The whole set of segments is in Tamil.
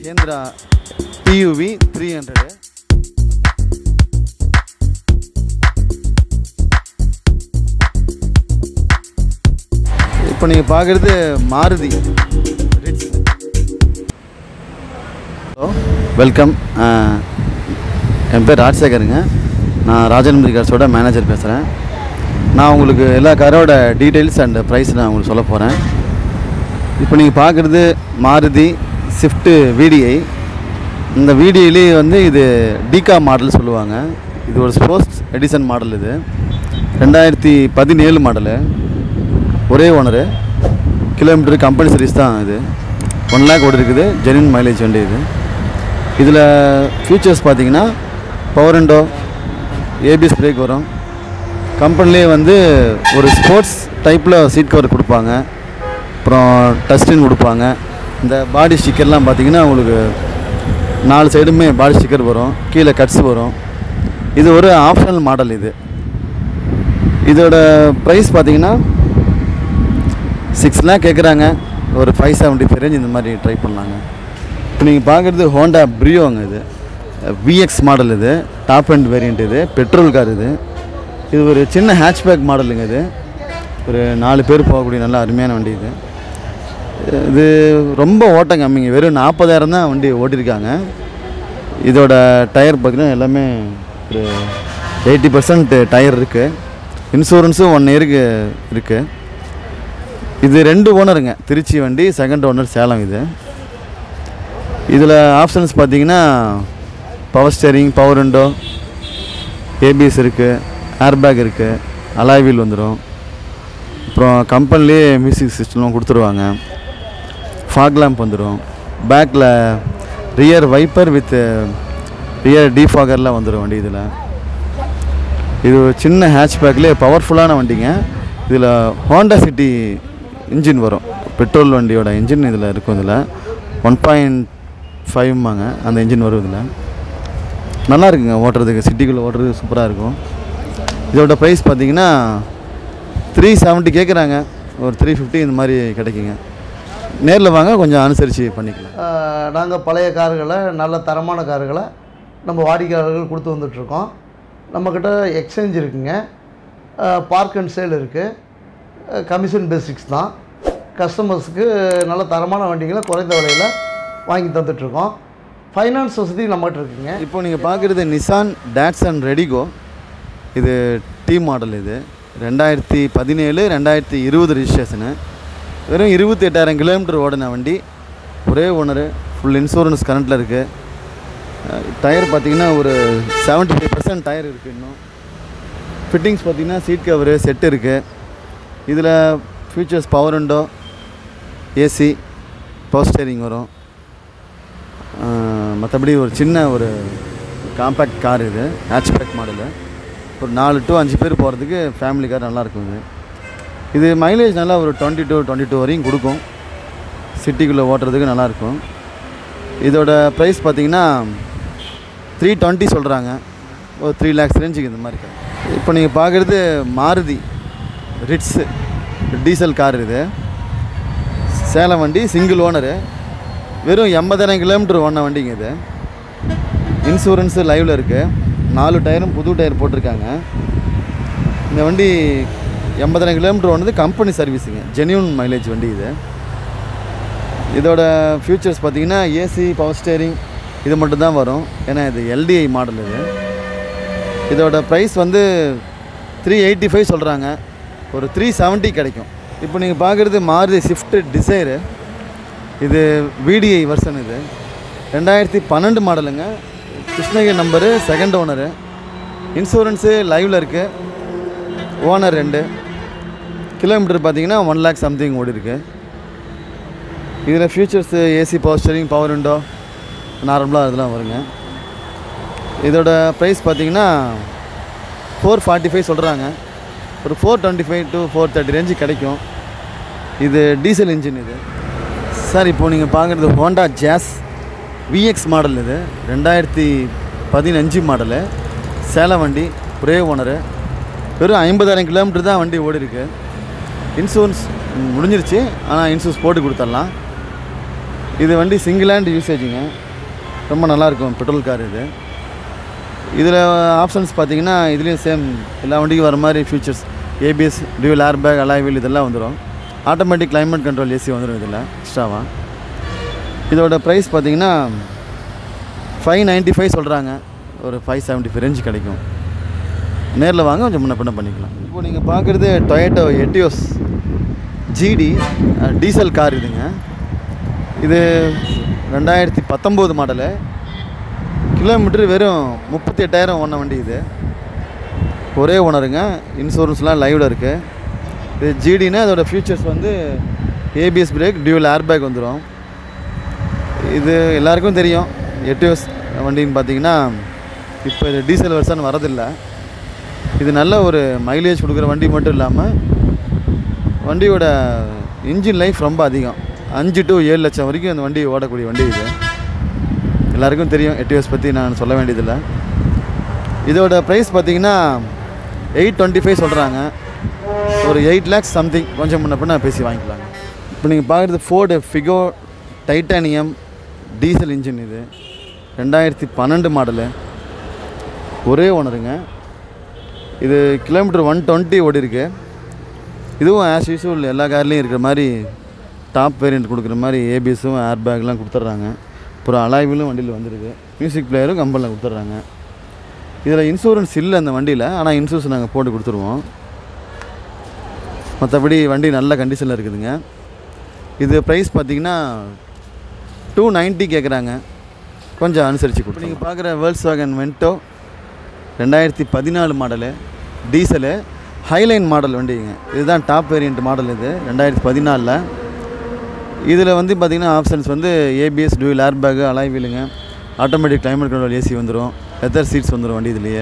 மஹேந்திரா டியூவி த்ரீ ஹண்ட்ரடு இப்போ நீங்கள் பார்க்குறது மாருதி ஹலோ வெல்கம் என் பேர் ராஜசேகருங்க நான் ராஜன் கார்ஸோட மேனேஜர் பேசுகிறேன் நான் உங்களுக்கு எல்லா காரோட டீட்டெயில்ஸ் அண்ட் ப்ரைஸ் நான் உங்களுக்கு சொல்ல போகிறேன் இப்போ நீங்கள் பார்க்குறது மாருதி ஸ்விஃப்ட்டு விடிஐ இந்த விடிஐலே வந்து இது டிகா மாடல் சொல்லுவாங்க இது ஒரு ஸ்போர்ட்ஸ் எடிசன் மாடல் இது ரெண்டாயிரத்தி பதினேழு மாடலு ஒரே ஓனரு கிலோமீட்டர் கம்பெனி சர்வீஸ் தான் இது ஒன் லேக் ஓடி இருக்குது ஜெனின் மைலேஜ் வண்டி இது இதில் ஃபீச்சர்ஸ் பார்த்தீங்கன்னா பவர் விண்டோ ஏபிஎஸ் பிரேக் வரும் கம்பெனிலே வந்து ஒரு ஸ்போர்ட்ஸ் டைப்பில் சீட் கவர் கொடுப்பாங்க அப்புறம் டஸ்டின் கொடுப்பாங்க இந்த பாடி ஸ்டிக்கர்லாம் பார்த்தீங்கன்னா உங்களுக்கு நாலு சைடுமே பாடி ஸ்டிக்கர் வரும் கீழே கட்ஸ் வரும் இது ஒரு ஆப்ஷனல் மாடல் இது இதோட ப்ரைஸ் பார்த்தீங்கன்னா சிக்ஸ் லேக் கேட்குறாங்க ஒரு ஃபைவ் செவன்ட்டி ஃபைவ் ரேஞ்ச் இந்த மாதிரி ட்ரை பண்ணலாங்க இப்போ நீங்கள் பார்க்குறது ஹோண்டா ப்ரியோங்க இது விஎக்ஸ் மாடல் இது டாப் அண்ட் வேரியண்ட் இது பெட்ரோல் கார் இது இது ஒரு சின்ன ஹேட்ச்பேக் மாடலுங்க இது ஒரு நாலு பேர் போகக்கூடிய நல்ல அருமையான வண்டி இது இது ரொம்ப ஓட்டம் கம்மிங்க வெறும் நாற்பதாயிரம் தான் வண்டி ஓட்டியிருக்காங்க இதோட டயர் பார்த்திங்கன்னா எல்லாமே ஒரு எயிட்டி பர்சன்ட் டயர் இருக்குது இன்சூரன்ஸும் ஒன் இயருக்கு இருக்குது இது ரெண்டு ஓனருங்க திருச்சி வண்டி செகண்ட் ஓனர் சேலம் இது இதில் ஆப்ஷன்ஸ் பார்த்தீங்கன்னா power steering power window ABS இருக்குது ஏர்பேக் இருக்குது அலாய் வீல் வந்துடும் அப்புறம் கம்பெனிலேயே மியூசிக் சிஸ்டம்லாம் கொடுத்துருவாங்க ஃபாக் லேம்ப் வந்துடும் பேக்கில் ரியர் வைப்பர் வித் ரியர் டீஃபாகர்லாம் வந்துடும் வண்டி இதில் இது ஒரு சின்ன ஹேட்ச்பேக்லேயே பவர்ஃபுல்லான வண்டிங்க இதில் ஹோண்டா சிட்டி இன்ஜின் வரும் பெட்ரோல் வண்டியோட இன்ஜின் இதில் இருக்கும் இதில் ஒன் பாயிண்ட் ஃபைவ்மாங்க அந்த இன்ஜின் வரும் இதில் நல்லா இருக்குங்க ஓட்டுறதுக்கு சிட்டிக்குள்ளே ஓட்டுறதுக்கு சூப்பராக இருக்கும் இதோட ப்ரைஸ் பார்த்தீங்கன்னா த்ரீ செவன்ட்டி கேட்குறாங்க ஒரு த்ரீ ஃபிஃப்டி இந்த மாதிரி கிடைக்குங்க நேரில் வாங்க கொஞ்சம் அனுசரித்து பண்ணிக்கலாம் நாங்கள் பழைய கார்களை நல்ல தரமான கார்களை நம்ம வாடிக்கையாளர்கள் கொடுத்து வந்துட்ருக்கோம் நம்மக்கிட்ட எக்ஸ்சேஞ்ச் இருக்குங்க பார்க் அண்ட் சேல் இருக்குது கமிஷன் பேசிக்ஸ் தான் கஸ்டமர்ஸுக்கு நல்ல தரமான வண்டிகளை குறைந்த விலையில் வாங்கி தந்துட்ருக்கோம் ஃபைனான்ஸ் வசதி நம்மகிட்ட இருக்குங்க இப்போ நீங்கள் பார்க்குறது நிசான் டேட்சன் ரெடிகோ இது டி மாடல் இது ரெண்டாயிரத்தி பதினேழு ரெண்டாயிரத்தி இருபது ரிஜிஸ்ட்ரேஷனு வெறும் இருபத்தி எட்டாயிரம் கிலோமீட்டர் ஓடின வண்டி ஒரே ஓனரு ஃபுல் இன்சூரன்ஸ் கரண்ட்டில் இருக்குது டயர் பார்த்தீங்கன்னா ஒரு செவன்ட்டி ஃபைவ் பர்சன்ட் டயர் இருக்குது இன்னும் ஃபிட்டிங்ஸ் பார்த்தீங்கன்னா சீட் கவரு செட்டு இருக்குது இதில் features power window AC power steering வரும் மற்றபடி ஒரு சின்ன ஒரு காம்பேக்ட் கார் இது ஹேட்ச்பேக் மாடலு ஒரு நாலு டு அஞ்சு பேர் போகிறதுக்கு ஃபேமிலி கார் நல்லாயிருக்கும் இது இது மைலேஜ் நல்லா ஒரு டுவெண்ட்டி டூ டுவெண்ட்டி டூ வரையும் கொடுக்கும் சிட்டிக்குள்ளே ஓட்டுறதுக்கு நல்லாயிருக்கும் இதோட ப்ரைஸ் பார்த்தீங்கன்னா த்ரீ டுவெண்ட்டி சொல்கிறாங்க ஒரு த்ரீ லேக்ஸ் ரேஞ்சுக்கு இந்த மாதிரி கார் இப்போ நீங்கள் பார்க்குறது மாருதி ரிட்ஸு டீசல் கார் இது சேலம் வண்டி சிங்கிள் ஓனரு வெறும் எண்பதாயிரம் கிலோமீட்டர் ஓடின வண்டிங்க இது இன்சூரன்ஸு லைவில் இருக்குது நாலு டயரும் புது டயர் போட்டிருக்காங்க இந்த வண்டி எண்பதாயிரம் கிலோமீட்டர் ஓனது கம்பெனி சர்வீஸுங்க ஜென்யூன் மைலேஜ் வண்டி இது இதோட ஃபியூச்சர்ஸ் பார்த்தீங்கன்னா ஏசி பவர் ஸ்டேரிங் இது மட்டும் தான் வரும் ஏன்னா இது எல்டிஐ மாடல் இது இதோட ப்ரைஸ் வந்து த்ரீ எயிட்டி ஃபைவ் சொல்கிறாங்க ஒரு த்ரீ செவன்ட்டி கிடைக்கும் இப்போ நீங்கள் பார்க்குறது மாருதி ஸ்விஃப்ட் டிசைரு இது விடிஐ வெர்ஷன் இது ரெண்டாயிரத்தி பன்னெண்டு மாடலுங்க Krishnagiri number second owner insurance லைவில் இருக்குது ஓனர் ரெண்டு கிலோமீட்டர் பார்த்தீங்கன்னா ஒன் லேக் சம்திங் ஓடி இருக்கு இதில் features AC power steering power window நார்மலாக இதெல்லாம் வருங்க இதோட ப்ரைஸ் பார்த்தீங்கன்னா ஃபோர் ஃபார்ட்டி ஃபைவ் சொல்கிறாங்க ஒரு four twenty five to four thirty range கிடைக்கும் இது டீசல் இன்ஜின் இது சார் இப்போ நீங்கள் பார்க்குறது ஹோண்டா ஜாஸ் விஎக்ஸ் மாடல் இது ரெண்டாயிரத்தி பதினஞ்சு மாடலு சேலம் வண்டி ஒரே ஓனரு வெறும் ஐம்பதாயிரம் கிலோமீட்டர் தான் வண்டி ஓடி இருக்கு இன்சூரன்ஸ் முடிஞ்சிருச்சு ஆனால் இன்சூரன்ஸ் போட்டு கொடுத்துடலாம் இது வண்டி சிங்கிள் ஹேண்ட் யூசேஜுங்க ரொம்ப நல்லாயிருக்கும் பெட்ரோல் கார் இது இதில் ஆப்ஷன்ஸ் பார்த்தீங்கன்னா இதுலேயும் சேம் எல்லா வண்டிக்கும் வர மாதிரி features ABS dual air bag alloy wheel இதெல்லாம் வந்துடும் ஆட்டோமேட்டிக் climate கண்ட்ரோல் ஏசி வந்துடும் இதில் எக்ஸ்ட்ராவாக இதோட ப்ரைஸ் பார்த்தீங்கன்னா ஃபைவ் நைன்ட்டி ஃபைவ் சொல்கிறாங்க ஒரு ஃபைவ் செவன்ட்டி ஃபைவ் ரேஞ்ச் கிடைக்கும் நேரில் வாங்க கொஞ்சம் முன்ன பின்ன பண்ணிக்கலாம் இப்போ நீங்கள் பார்க்குறது Toyota Etios GD diesel car இதுங்க இது ரெண்டாயிரத்தி பத்தொம்போது மாடலு கிலோமீட்டர் வெறும் முப்பத்தி எட்டாயிரம் ஓன வண்டி இது ஒரே ஓனருங்க இன்சூரன்ஸ்லாம் லைவில் இருக்குது இது ஜிடினா அதோட ஃபியூச்சர்ஸ் வந்து ஏபிஎஸ் பிரேக் டியூல் ஏர்பேக் வந்துடும் இது எல்லாருக்கும் தெரியும் எட்டியோஸ் வண்டின்னு பார்த்தீங்கன்னா இப்போ இது டீசல் வெர்ஷன் வரதில்லை இது நல்ல ஒரு மைலேஜ் கொடுக்குற வண்டி மட்டும் இல்லாமல் வண்டியோட இன்ஜின் லைஃப் ரொம்ப அதிகம் அஞ்சு டு ஏழு லட்சம் வரைக்கும் அந்த வண்டி ஓடக்கூடிய வண்டி இது எல்லாருக்கும் தெரியும் எட்டியோஸ் பற்றி நான் சொல்ல வேண்டியதில்லை இதோட ப்ரைஸ் பார்த்தீங்கன்னா எயிட் டுவெண்ட்டி ஃபைவ் சொல்கிறாங்க ஒரு எயிட் லேக்ஸ் சம்திங் கொஞ்சம் முன்ன பின்ன பேசி வாங்கிக்கலாங்க இப்போ நீங்கள் பார்க்குறது Ford Figo Titanium diesel engine இது ரெண்டாயிரத்தி பன்னெண்டு மாடலு ஒரே ஓனருங்க இது கிலோமீட்டர் ஒன் டுவெண்ட்டி ஓடி இருக்கு இதுவும் ஆஸ் யூஸ்வல் எல்லா கார்லேயும் இருக்கிற மாதிரி டாப் வேரியண்ட் கொடுக்குற மாதிரி ஏபிஎஸும் ஏர் பேக்லாம் கொடுத்துட்றாங்க அப்புறம் அலாய்விலும் வண்டியில் வந்துருக்கு மியூசிக் பிளேயரும் கம்பெனியில் கொடுத்துட்றாங்க இதில் இன்சூரன்ஸ் இல்லை அந்த வண்டியில் ஆனால் இன்சூரன்ஸ் நாங்கள் போட்டு கொடுத்துருவோம் மற்றபடி வண்டி நல்ல கண்டிஷனில் இருக்குதுங்க இது ப்ரைஸ் பார்த்தீங்கன்னா டூ நைன்ட்டி கேட்குறாங்க கொஞ்சம் அனுசரித்து கொடுத்து நீங்கள் பார்க்குற வேர்ல்ஸ் வேகன் வென்டோ ரெண்டாயிரத்தி பதினாலு மாடலு டீசலு ஹைலைன் மாடல் வண்டிங்க இதுதான் டாப் வேரியண்ட் மாடல் இது ரெண்டாயிரத்தி பதினாலில் இதில் வந்து பார்த்திங்கன்னா ஆப்ஷன்ஸ் வந்து ஏபிஎஸ் டூவில் ஏர் பேக்கு அலாய் வீலுங்க ஆட்டோமேட்டிக் climate கண்ட்ரோல் ஏசி வந்துடும் லெதர் சீட்ஸ் வந்துடும் வண்டி இதுலேயே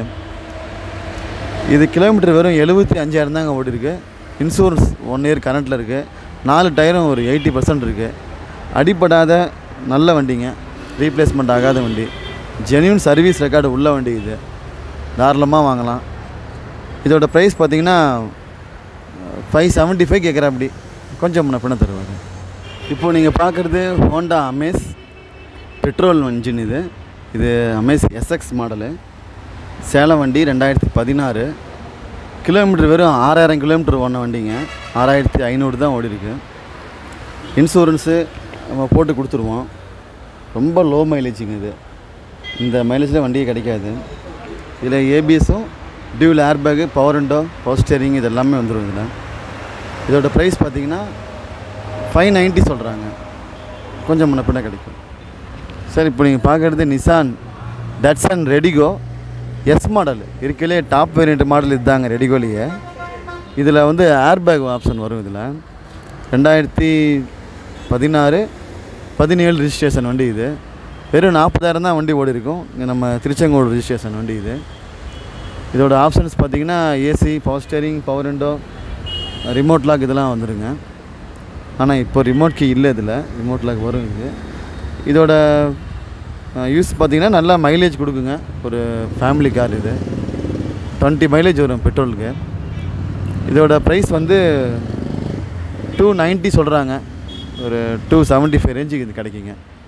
இது கிலோமீட்டர் வெறும் எழுபத்தி அஞ்சாயிரம் தாங்க ஓடி இருக்கு இன்சூரன்ஸ் ஒன் இயர் கரண்ட்டில் இருக்குது நாலு டயரும் ஒரு எயிட்டி பர்சன்ட் இருக்குது அடிப்படாத நல்ல வண்டிங்க ரீப்ளேஸ்மெண்ட் ஆகாத வண்டி ஜென்யூன் சர்வீஸ் ரெக்கார்டு உள்ள வண்டி இது தாராளமாக வாங்கலாம் இதோட ப்ரைஸ் பார்த்தீங்கன்னா ஃபைவ் செவன்ட்டி ஃபைவ் கேட்குற அப்படி கொஞ்சம் முன்ன பின்ன தருவாங்க இப்போது நீங்கள் பார்க்குறது ஹோண்டா அமேஸ் பெட்ரோல் இன்ஜின் இது இது அமேஸ் எஸ்எக்ஸ் மாடலு சேலம் வண்டி ரெண்டாயிரத்தி பதினாறு கிலோமீட்டர் வெறும் ஆறாயிரம் கிலோமீட்டர் ஓடின வண்டிங்க ஆறாயிரத்தி ஐநூறு தான் ஓடி இருக்கு இன்சூரன்ஸு நம்ம போட்டு கொடுத்துருவோம் ரொம்ப லோ மைலேஜுங்க இது இந்த மைலேஜில் வண்டியே கிடைக்காது இதில் ஏபிஎஸும் dual airbag power window power steering இது எல்லாமே வந்துடும் இதில் இதோட ப்ரைஸ் பார்த்தீங்கன்னா ஃபைவ் நைன்ட்டி சொல்கிறாங்க கொஞ்சம் முன்ன பின்ன கிடைக்கும் சார் இப்போ நீங்கள் பார்க்குறது Nissan Datsun Redigo S model இருக்கலே டாப் வேரியண்ட் மாடல் இதுதாங்க ரெடிகோலியே இதில் வந்து ஏர்பேக் ஆப்ஷன் வரும் இதில் ரெண்டாயிரத்தி பதினாறு பதினேழு ரிஜிஸ்ட்ரேஷன் வண்டி இது வெறும் நாற்பதாயிரம் தான் வண்டி ஓடி இருக்கும் இங்கே நம்ம திருச்செங்கோடு ரிஜிஸ்ட்ரேஷன் வண்டி இது இதோட ஆப்ஷன்ஸ் பார்த்தீங்கன்னா AC power steering power window remote lock இதெல்லாம் வந்துருங்க ஆனால் இப்போ ரிமோட் கீ இல்லை இதில் ரிமோட் லாக் வரும் இது இதோட யூஸ் பார்த்தீங்கன்னா நல்லா மைலேஜ் கொடுக்குங்க ஒரு ஃபேமிலி கார் இது டுவெண்ட்டி மைலேஜ் வரும் பெட்ரோலுக்கு இதோட ப்ரைஸ் வந்து டூ நைன்ட்டி சொல்கிறாங்க ஒரு டூ செவன்ட்டி ஃபைவ் ரேஞ்சுக்கு இது கிடைக்குங்க